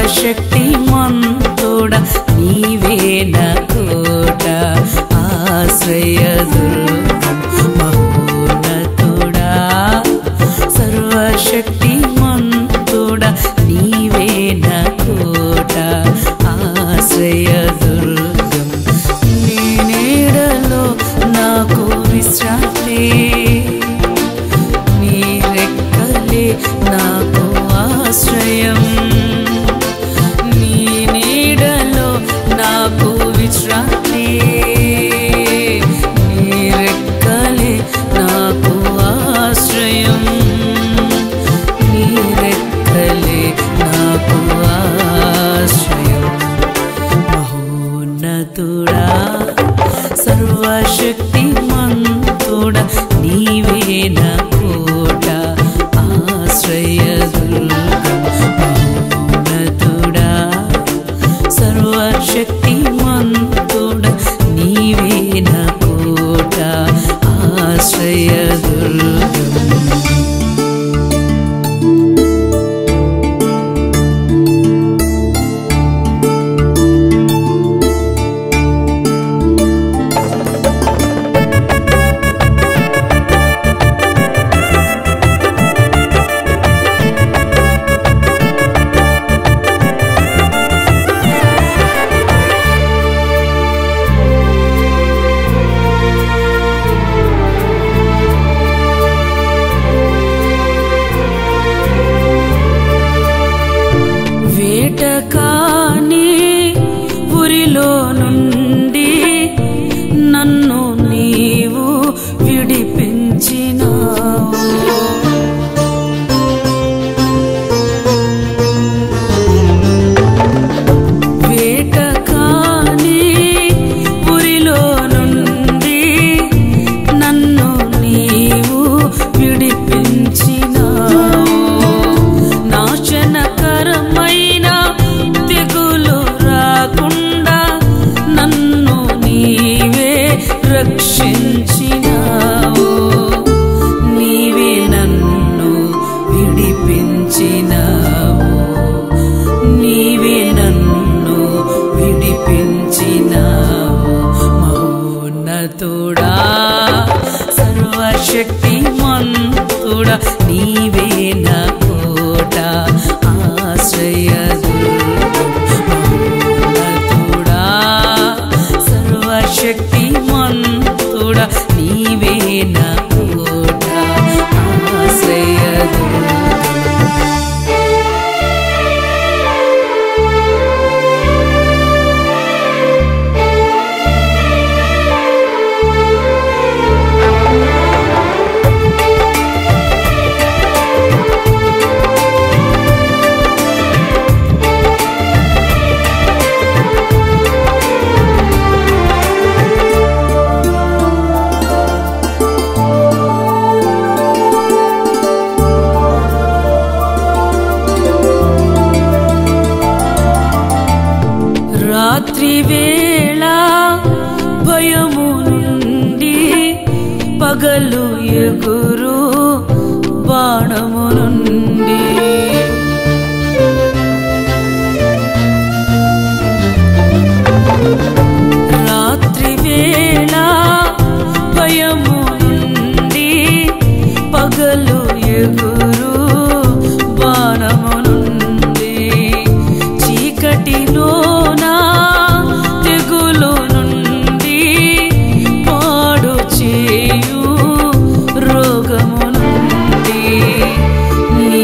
సర్వశక్తి మంతుడ నీవే నా కోట ఆశ్రయ దుర్గం మహోన్నతుడా సర్వశక్తి మంతుడ నీవే నా కోట ఆశ్రయ దుర్గం నీ నీడలో నాకు విశ్రాంతి నీ రెక్కలే నాకు ఆశ్రయం నీ నీడలో నాకు విశ్రాంతి నీ రెక్కలే నాకు ఆశ్రయం నీ రెక్కలే నాకు ఆశ్రయం మహోన్నతుడా సర్వశక్తి మంతుడా నీవే నా కోట ఆశ్రయ దుర్గం మహోన్నతుడా సర్వశక్తి మంతుడా నీవే నా కోట ఆశ్రయ దుర్గం వేటకాని ఉరిలో నుండి నన్ను నీవు విడిపించినావు వేటకాని ఉరిలో నుండి నన్ను నీవు విడిపించినావు నాశనకరమైన తెగులు రాకుండా నన్ను నీవే రక్షించినావు నీవే నన్ను విడిపించినావు నీవే నన్ను విడిపించినావు మౌనతుడా సర్వశక్తి మంతుడా నీవే నా కోట ఆశ్రయ దుర్గం మౌనతుడా సర్వశక్తి మంతుడా నీవే నా కోట ఆశ్రయ దుర్గం రాత్రి వేళ భయము నుండి పగలు ఎగురు బాణము నుండి రాత్రి వేళ భయము నుండి పగలు ఎగురు బాణము నుండి చీకటిలోనా తెగులు నుండి పాడు చేయు రోగము నుండి నీ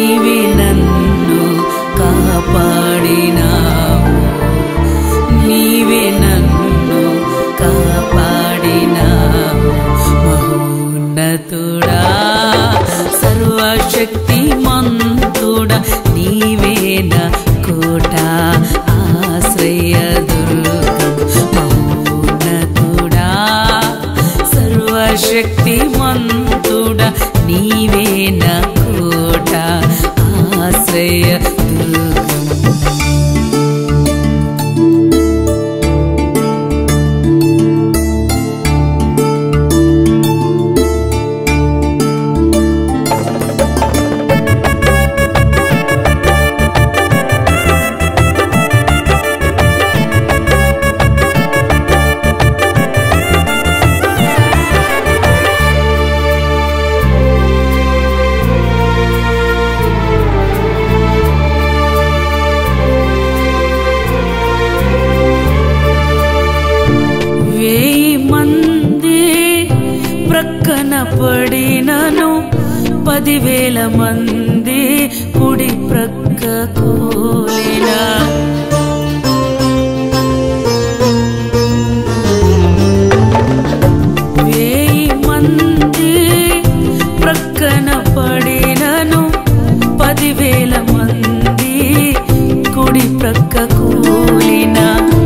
పదివేల మంది కుడి ప్రక్క కూలినా వేయి మంది ప్రక్కన పడినను పదివేల మంది కుడి ప్రక్క కూలిన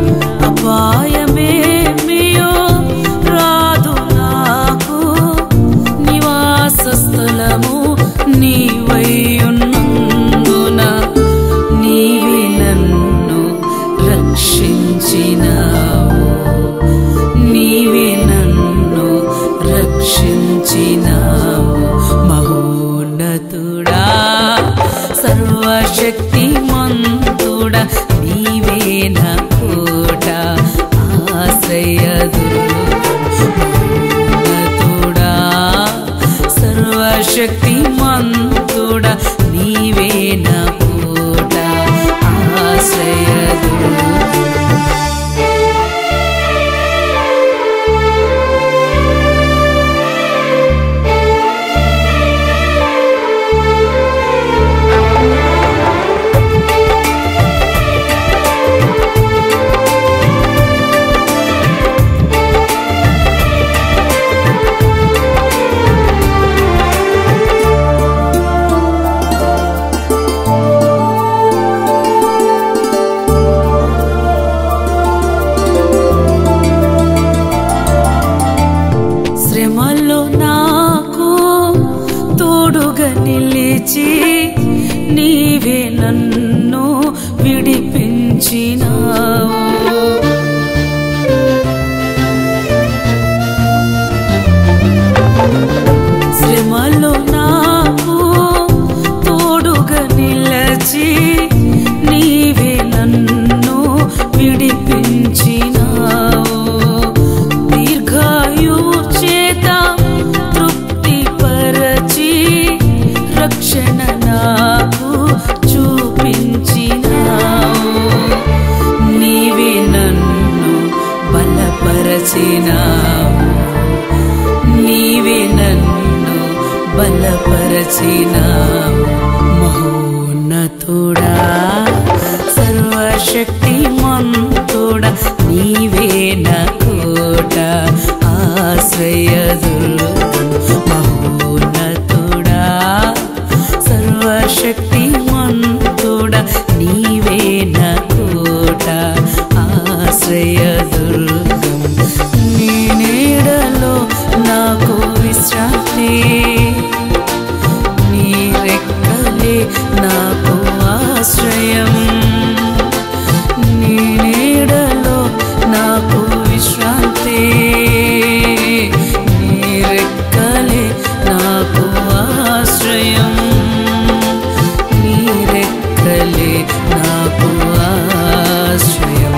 అపాయమేమియో రాదు నాకు నివాస స్థలము నీవైయున్నందున నీవే నన్ను రక్షించినావు నీవే నన్ను రక్షించినావు మహోన్నతుడా సర్వశక్తి మంతుడా నీవే నా కోట ఆశ్రయదుర్గముడా సర్వశక్తి మంతుడా నీవే నా కోట ఆశ్రయదుర్గం శ్రమలో నాకు తోడుగా నిలిచి నీవే నన్ను విడిపించినావు శ్రమలో నాకు తోడుగా నిలచి నీవే నన్ను విడిపించినావు దీర్ఘాయువు చేత తృప్తి పరచి రక్షణ నాకు చూపించినావు నీవే నన్ను బలపరచినావు నీవే నన్ను బలపరచినావు మహోన్నతుడా సర్వశక్తి మంతుడా నీవే నా కోట ఆశ్రయదుర్గం మహోన్నతుడా సర్వశక్తి మంతుడా నీవే నా కోట ఆశ్రయదుర్గం నీ నీడలో నాకు విశ్రాంతి నీ రెక్కలే నాకు ఆశ్రయం నీ నీడలో నాకు విశ్రాంతి నీ రెక్కలే నాకు ఆశ్రయం నీ రెక్కలే నాకు ఆశ్రయం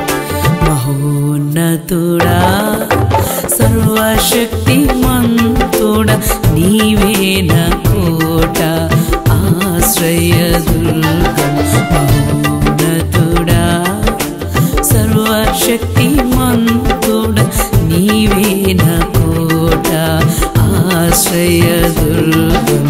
మహోన్నతుడా సర్వశక్తి మంతుడా నీవే నా కోట ఆశ్రయదుర్గం మహోన్నతుడా సర్వశక్తి మంతుడా నీవే నా కోట ఆశ్రయదుర్గం